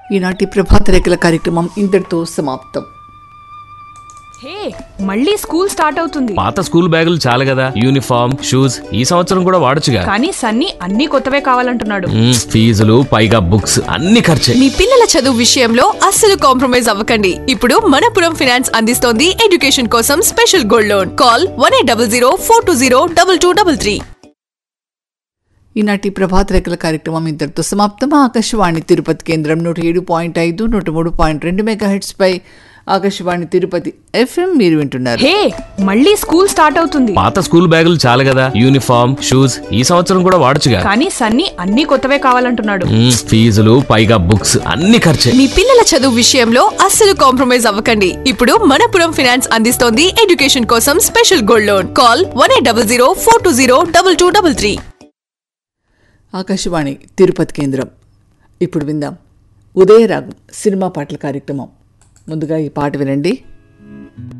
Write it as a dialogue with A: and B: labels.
A: ఈనాటి ప్రభాత రేఖల కార్యక్రమం ఇంతటితో సమాప్తం
B: హే మళ్ళీ స్కూల్ స్టార్ట్ అవుతుంది
C: పాత స్కూల్ బ్యాగులు చాలు కదా యూనిఫామ్ షూస్ ఈ సంవత్సరం కూడా వాడొచ్చుగా
B: కానీ సన్నీ అన్ని కొత్తవే కావాలంటున్నాడు
C: మ్మ్, ఫీజులు పైగా బుక్స్ అన్ని ఖర్చే
D: మీ పిల్లల చదువు విషయంలో అస్సలు కాంప్రమైజ్ అవ్వకండి ఇప్పుడు మనపురం ఫినాన్స్ అందిస్తోంది ఎడ్యుకేషన్ కోసం special gold loan call one eight double zero four two zero double two double three
A: ఈనాటి ప్రభాత రేఖల కార్యక్రమం ఇంతటితో సమాప్తం ఆకాశవాణి తిరుపతి కేంద్రం నూట ఏడు పాయింట్ ఐదు నూట మూడు పాయింట్ రెండు మెగా పై ఆకాశవాణి తిరుపతి ఎఫ్ఎం మీరు వింటున్నారు
B: హే మళ్ళీ స్కూల్ స్టార్ట్ అవుతుంది
C: పాత స్కూల్ బ్యాగులు చాలు కదా యూనిఫామ్ షూస్ ఈ సంవత్సరం కూడా వాడొచ్చుగా
B: కానీ సన్నీ అన్ని కొత్తవే కావాలంటున్నాడు
C: మ్మ్, ఫీజులు పైగా బుక్స్ అన్ని ఖర్చే
D: మీ పిల్లల చదువు విషయంలో అస్సలు కాంప్రమైజ్ అవ్వకండి ఇప్పుడు మనపురం ఫినాన్స్ అందిస్తోంది ఎడ్యుకేషన్ కోసం special gold loan call one eight double zero four two zero double two double three
A: Akashvani Tirupati కేంద్రం ఇప్పుడు విందాం ఉదయరాగం సినిమా పాటల కార్యక్రమం ముందుగా ఈ పాట వినండి